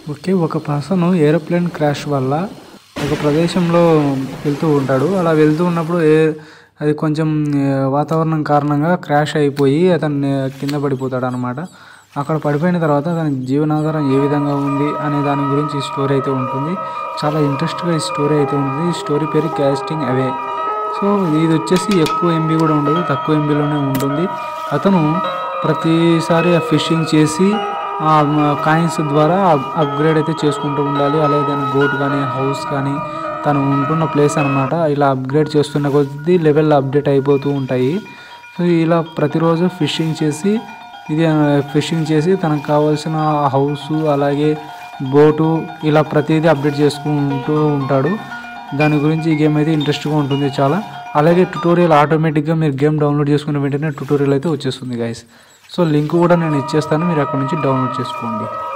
okay ఒక person aeroplane crash వల్ల ఒక ప్రదేశంలో వెళ్తూ ఉంటాడు అలా వెళ్తూ ఉన్నప్పుడు ఏ అది కొంచెం ఆ, వాతావరణం కారణంగా క్రాష్ అయిపోయి అతను కింద పడిపోతాడు అనమాట అక్కడ పడిపోయిన తర్వాత అతని జీవనాధారం ఏ విధంగా ఉంది అనే దాని గురించి ఈ స్టోరీ అయితే ఉంటుంది చాలా ఇంట్రెస్ట్గా ఈ స్టోరీ అయితే ఉంటుంది ఈ స్టోరీ పేరు క్యాస్టింగ్ అవే సో ఇది వచ్చేసి ఎక్కువ ఎంబీ కూడా ఉండదు తక్కువ ఎంబీలోనే ఉంటుంది అతను ప్రతిసారి ఆ ఫిషింగ్ చేసి ఆ కాయిన్స్ ద్వారా అప్గ్రేడ్ అయితే చేసుకుంటూ ఉండాలి అలాగే దాని బోట్ కానీ హౌస్ కానీ తను ఉంటున్న ప్లేస్ అనమాట ఇలా అప్గ్రేడ్ చేస్తున్న కొద్దీ లెవెల్ అప్డేట్ అయిపోతూ ఉంటాయి సో ఇలా ప్రతిరోజు ఫిషింగ్ చేసి ఇది ఫిషింగ్ చేసి తనకు కావాల్సిన హౌస్ అలాగే బోటు ఇలా ప్రతిదీ అప్డేట్ చేసుకుంటూ ఉంటాడు దాని గురించి ఈ గేమ్ అయితే ఇంట్రెస్ట్గా ఉంటుంది చాలా అలాగే ట్యూటోరియల్ ఆటోమేటిక్గా మీరు గేమ్ డౌన్లోడ్ చేసుకున్న వెంటనే ట్యూటోరియల్ అయితే వచ్చేస్తుంది గైస్ సో లింక్ కూడా నేను ఇచ్చేస్తాను మీరు అక్కడ నుంచి డౌన్లోడ్ చేసుకోండి